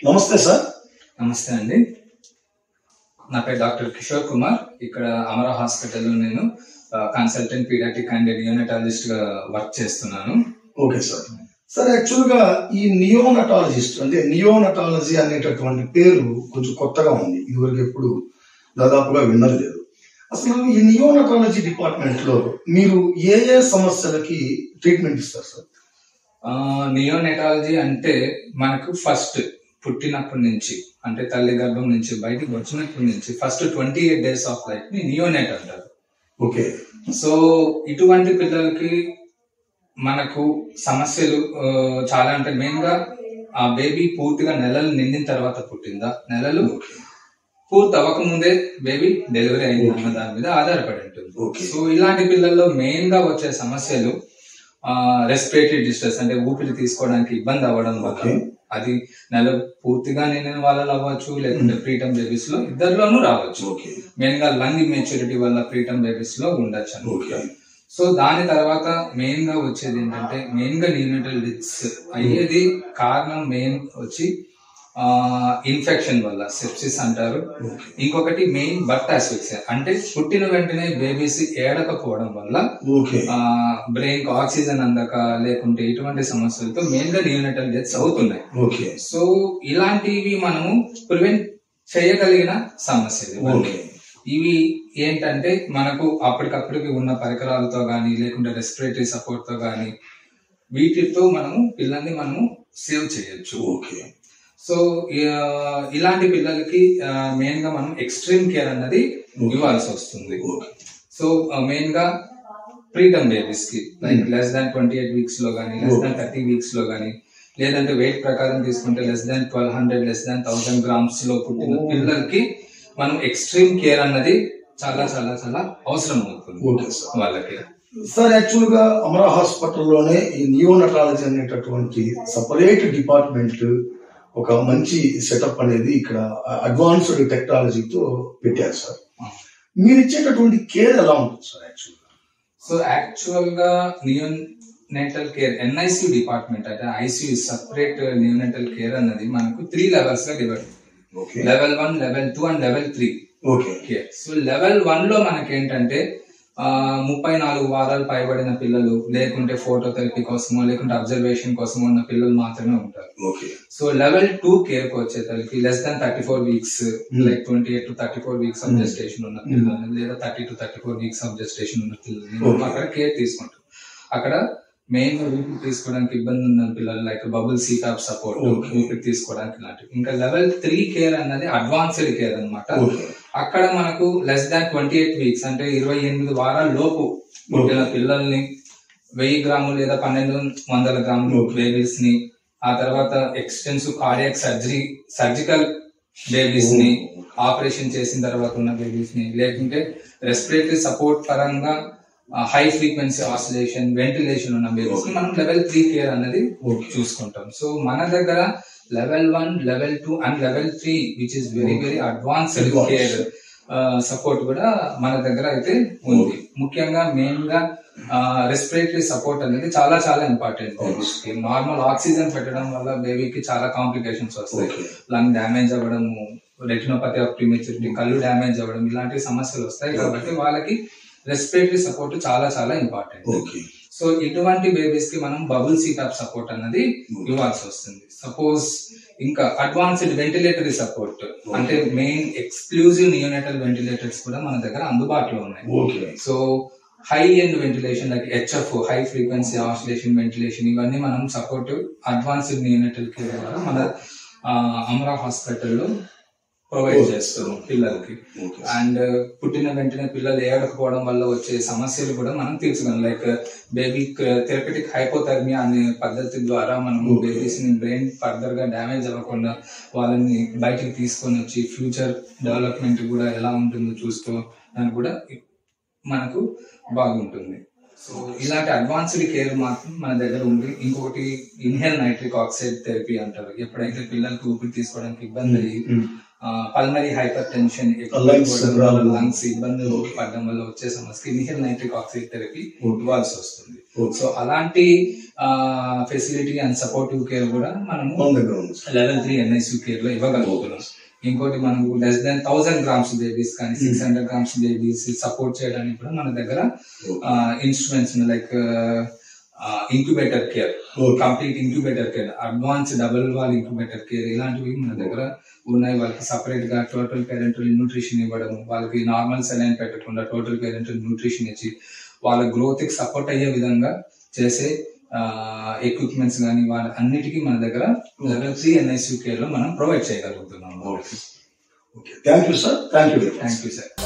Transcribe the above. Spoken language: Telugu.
నమస్తే సార్ నమస్తే అండి నా పేరు డాక్టర్ కిషోర్ కుమార్ ఇక్కడ అమరా హాస్పిటల్లో నేను కన్సల్టెంట్ పీడియాటిక్ అండ్ నియోనటాలజిస్ట్ గా వర్క్ చేస్తున్నాను ఓకే సార్ సార్ యాక్చువల్ గా ఈ నియోనటాలజిస్ట్ అంటే నియోనటాలజీ అనేటటువంటి పేరు కొంచెం కొత్తగా ఉంది ఇదివరకు ఎప్పుడు దాదాపుగా విన్నది లేదు అసలు ఈ నియోనటాలజీ డిపార్ట్మెంట్ లో మీరు ఏ ఏ సమస్యలకి ట్రీట్మెంట్ ఇస్తారు సార్ నియోనెటాలజీ అంటే మనకు ఫస్ట్ పుట్టినప్పటి నుంచి అంటే తల్లి గర్భం నుంచి బయటికి వచ్చినప్పటి నుంచి first twenty eight days of life ని నియోనెట్ అంటారు ఓకే సో ఇటువంటి పిల్లలకి మనకు సమస్యలు ఆ, చాలా అంటే మెయిన్ గా ఆ బేబీ పూర్తిగా నెలలు నిండిన తర్వాత పుట్టిందా నెలలు పూర్తి అవ్వకముందే బేబీ డెలివరీ అయింది అన్న దాని మీద ఆధారపడి ఉంటుంది Okay. సో ఇలాంటి పిల్లల్లో మెయిన్ గా వచ్చే సమస్యలు రెస్పిరేటరీ డిస్ట్రెస్ అంటే ఊపిరి తీసుకోవడానికి ఇబ్బంది అవ్వడం వల్ల Okay. అది నెల పూర్తిగా నిండిన వాళ్ళలో అవ్వచ్చు లేకుంటే ప్రీటమ్ బేబీస్ లో ఇద్దరిలోనూ రావచ్చు ఓకే మెయిన్ గా లంగ్ ఇమ్మెచ్యూరిటీ వల్ల ప్రీటమ్ బేబీస్ లో ఉండొచ్చు ఓకే అనమాట సో దాని తర్వాత మెయిన్ గా వచ్చేది ఏంటంటే మెయిన్ గా న్యూనటల్ డిత్స్ అయ్యేది కారణం మెయిన్ వచ్చి ఇన్ఫెక్షన్ వల్ల సెప్సిస్ అంటారు ఇంకొకటి మెయిన్ బర్త్ ఆస్ఫిక్సియా అంటే పుట్టిన వెంటనే బేబీస్ ఏడకపోవడం వల్ల ఓకే బ్రెయిన్ కి ఆక్సిజన్ అందక లేకుంటే ఇటువంటి సమస్యలతో మెయిన్ గా న్యూనటల్ డెత్స్ అవుతున్నాయి ఓకే సో ఇలాంటివి మనము ప్రివెంట్ చేయగలిగిన సమస్యలు ఇవన్నీ. ఓకే ఇవి ఏంటంటే మనకు అప్పటికప్పటికి ఉన్న పరికరాలతో గానీ లేకుంటే రెస్పిరేటరీ సపోర్ట్ తో గానీ వీటితో మనము పిల్లల్ని మనము సేవ్ చేయొచ్చు ఓకే సో ఆ, ఇలాంటి పిల్లలకి మెయిన్ గా మనం ఎక్స్ట్రీమ్ కేర్ అన్నది ఇవ్వాల్సి వస్తుంది ఓకే సో మెయిన్ గా ప్రీటమ్ బేబీస్ కి like less than twenty eight weeks లో గానీ లెస్ దాన్ థర్టీ వీక్స్ లో గానీ లేదంటే వెయిట్ ప్రకారం తీసుకుంటే less than twelve hundred less than thousand grams లో పుట్టిన పిల్లలకి మనం ఎక్స్ట్రీమ్ కేర్ అన్నది చాలా చాలా చాలా అవసరం అవుతుంది ఓకే సార్ వాళ్ళకి సార్ యాక్చువల్ గా అమరా హాస్పిటల్లోనే ఈ నియోనటాలజీ అనేటటువంటి సపరేట్ డిపార్ట్మెంట్ ఒక మంచి సెటప్ అనేది ఇక్కడ అడ్వాన్స్డ్ టెక్నాలజీతో పెట్టారు సార్ మీరు ఇచ్చేటటువంటి కేర్ ఎలా ఉంటుంది సార్ యాక్చువల్ సో యాక్చువల్ గా నియోనెటల్ కేర్ ఎన్ఐసి డిపార్ట్మెంట్ అంటే ఐసీయూ సపరేట్ నియోనెటల్ కేర్ అన్నది మనకు త్రీ లెవెల్స్ గా divide okay level one level two and level three okay care so level one లో మనకేంటంటే ఆ, ముప్పై నాలుగు వారాలు పైబడిన పిల్లలు లేకుంటే ఫోటోథెరపీ కోసమో లేకుంటే అబ్జర్వేషన్ కోసమో ఉన్న పిల్లలు మాత్రమే ఉంటారు okay so level two care కి వచ్చేసరికి less than thirty four weeks like twenty eight to thirty four weeks of gestation ఉన్న పిల్లల్ని లేదా thirty to thirty four weeks of gestation ఉన్న పిల్లల్ని మనం అక్కడ కేర్ తీసుకుంటాం అక్కడ మెయిన్ గా ఊపిరి తీసుకోవడానికి ఇబ్బంది ఉన్న పిల్లలు like bubble CPAP support Okay. ఊపిరి తీసుకోవడానికి ఇలాంటివి ఇంకా లెవెల్ త్రీ కేర్ అన్నది అడ్వాన్స్డ్ కేర్ అన్నమాట ఓకే అక్కడ మనకు less than twenty eight weeks అంటే ఇరవై ఎనిమిది వారాల లోపు పుట్టిన పిల్లల్ని వెయ్యి గ్రాములు లేదా పన్నెండు వందల గ్రాములు బేబీస్ ని ఆ తర్వాత extensive cardiac surgery surgical babies ని ఆపరేషన్ చేసిన తర్వాత ఉన్న బేబీస్ ని లేకుంటే రెస్పిరేటరీ సపోర్ట్ పరంగా హై ఫ్రీక్వెన్సీ ఆసిలేషన్ వెంటిలేషన్ ఉన్న బేబీస్ ని మనం లెవెల్ త్రీ కేర్ అనేది చూసుకుంటాం సో మన దగ్గర level one level two and level three which is very very advanced Advanced. Care support కూడా మన దగ్గర అయితే ఉంది ముఖ్యంగా మెయిన్ గా రెస్పిరేటరీ సపోర్ట్ అనేది చాలా చాలా ఇంపార్టెంట్ బేబీస్ కి నార్మల్ ఆక్సిజన్ పెట్టడం వల్ల బేబీకి చాలా కాంప్లికేషన్స్ వస్తాయి Okay. లంగ్ డ్యామేజ్ అవ్వడము రెటినోపతి ఆఫ్ ప్రిమెచ్యూరిటీ కళ్ళు డ్యామేజ్ అవ్వడం ఇలాంటి సమస్యలు వస్తాయి కాబట్టి వాళ్ళకి రెస్పిరేటరీ సపోర్ట్ చాలా చాలా ఇంపార్టెంట్ ఓకే సో ఇటువంటి బేబీస్ కి మనం బబుల్ సీటాప్ సపోర్ట్ అన్నది ఇవ్వాల్సి వస్తుంది సపోజ్ ఇంకా అడ్వాన్స్డ్ వెంటిలేటరీ సపోర్ట్ అంటే మెయిన్ ఎక్స్క్లూజివ్ నియోనేటల్ వెంటిలేటర్స్ కూడా మన దగ్గర అందుబాటులో ఉన్నాయి okay so high end ventilation like HF high frequency oscillation ventilation ఇవన్నీ మనం సపోర్ట్ అడ్వాన్స్డ్ నియోనేటల్ కేర్ ద్వారా మన ఆ, అమరా హాస్పిటల్లో ప్రొవైడ్ చేస్తున్నాం పిల్లలకి ఓకే అండ్ పుట్టిన వెంటనే పిల్లలు ఏడకపోవడం వల్ల వచ్చే సమస్యలు కూడా మనం తీర్చగలం లైక్ బేబీ థెరపెటిక్ హైపోథర్మియా అనే పద్ధతి ద్వారా మనం బేబీస్ ని బ్రెయిన్ ఫర్దర్ గా డ్యామేజ్ అవ్వకుండా వాళ్ళని బయటికి తీసుకొని వచ్చి ఫ్యూచర్ డెవలప్మెంట్ కూడా ఎలా ఉంటుందో చూస్తూ దానికి కూడా మనకు బాగుంటుంది సో ఇలాంటి అడ్వాన్స్డ్ కేర్ మాత్రం మన దగ్గర ఉంది ఇంకొకటి ఇన్హేల్ నైట్రిక్ ఆక్సైడ్ థెరపీ అంటారు ఎప్పుడైతే పిల్లలకి ఊపిరి తీసుకోవడానికి ఇబ్బంది అయ్యి pulmonary hypertension Lungs problem. Lungs ఇబ్బందులు పడడం వల్ల వచ్చే సమస్యకి inhaled nitric oxide therapy Okay. ఇవ్వాల్సి వస్తుంది Okay. సో అలాంటి ఫెసిలిటీ అండ్ సపోర్టివ్ కేర్ కూడా మనము మన దగ్గర ఉంది sir. Level three NIC care లో ఇవ్వగలుగుతున్నాం ఇంకోటి మనకు less than thousand grams babies కానీ six hundred grams babies support చేయడానికి కూడా మన దగ్గర instruments like incubator care Okay. Complete incubator care advance double wall incubator care ఇలాంటివి మన దగ్గర ఉన్నాయి వాళ్ళకి సపరేట్ గా టోటల్ పేరెంటల్ న్యూట్రిషన్ ఇవ్వడం వాళ్ళకి నార్మల్ సెలైన్ పెట్టకుండా టోటల్ పేరెంటల్ న్యూట్రిషన్ ఇచ్చి వాళ్ళ గ్రోత్ కి సపోర్ట్ అయ్యే విధంగా చేసే ఎక్విప్మెంట్స్ కానీ వాళ్ళ అన్నిటికీ మన దగ్గర లెవెల్ త్రీ ఎన్ఐసి కేర్ లో మనం ప్రొవైడ్ చేయగలుగుతున్నాం okay thank you sir thank you very much thank you sir